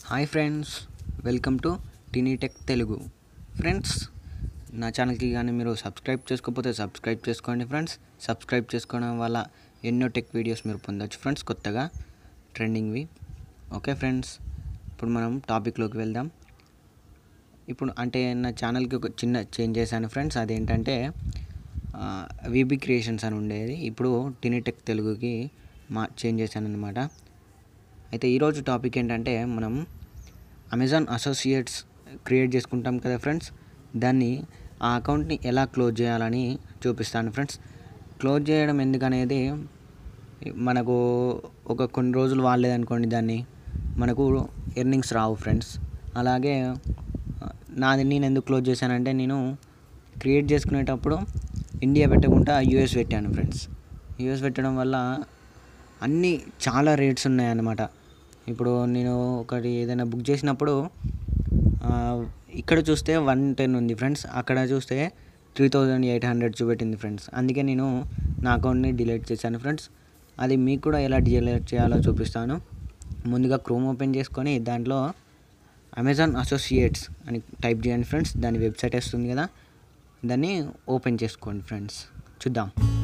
hi friends welcome to Tiny Tech Telugu friends నా ఛానల్కి కానీ మీరు సబ్స్క్రైబ్ చేసుకోకపోతే సబ్స్క్రైబ్ చేసుకోండి ఫ్రెండ్స్ సబ్స్క్రైబ్ చేసుకోవడం వల్ల ఎన్నో టెక్ వీడియోస్ మీరు పొందొచ్చు ఫ్రెండ్స్ కొత్తగా ట్రెండింగ్వి ఓకే ఫ్రెండ్స్ ఇప్పుడు మనం టాపిక్లోకి వెళ్దాం ఇప్పుడు అంటే నా ఛానల్కి ఒక చిన్న చేంజ్ చేశాను ఫ్రెండ్స్ అదేంటంటే విబి క్రియేషన్స్ అని ఉండేది ఇప్పుడు టీనీటెక్ తెలుగుకి మా చేంజ్ చేశాను అనమాట అయితే ఈరోజు టాపిక్ ఏంటంటే మనం అమెజాన్ అసోసియేట్స్ క్రియేట్ చేసుకుంటాం కదా ఫ్రెండ్స్ దాన్ని ఆ అకౌంట్ని ఎలా క్లోజ్ చేయాలని చూపిస్తాను ఫ్రెండ్స్ క్లోజ్ చేయడం ఎందుకనేది మనకు ఒక కొన్ని రోజులు వాడలేదనుకోండి దాన్ని మనకు ఎర్నింగ్స్ రావు ఫ్రెండ్స్ అలాగే నాది నేను ఎందుకు క్లోజ్ చేశానంటే నేను క్రియేట్ చేసుకునేటప్పుడు ఇండియా పెట్టకుండా యూఎస్ పెట్టాను ఫ్రెండ్స్ యూఎస్ పెట్టడం వల్ల అన్నీ చాలా రేట్స్ ఉన్నాయన్నమాట ఇప్పుడు నేను ఒకటి ఏదైనా బుక్ చేసినప్పుడు ఇక్కడ చూస్తే వన్ టెన్ ఉంది ఫ్రెండ్స్ అక్కడ చూస్తే త్రీ థౌజండ్ ఎయిట్ హండ్రెడ్ చూపెట్టింది ఫ్రెండ్స్ అందుకే నేను నా అకౌంట్ని డిలీట్ చేశాను ఫ్రెండ్స్ అది మీకు కూడా ఎలా డిలీట్ చేయాలో చూపిస్తాను ముందుగా క్రోమ్ ఓపెన్ చేసుకొని దాంట్లో అమెజాన్ అసోసియేట్స్ అని టైప్ చేయండి ఫ్రెండ్స్ దాని వెబ్సైట్ వస్తుంది కదా దాన్ని ఓపెన్ చేసుకోండి ఫ్రెండ్స్ చూద్దాం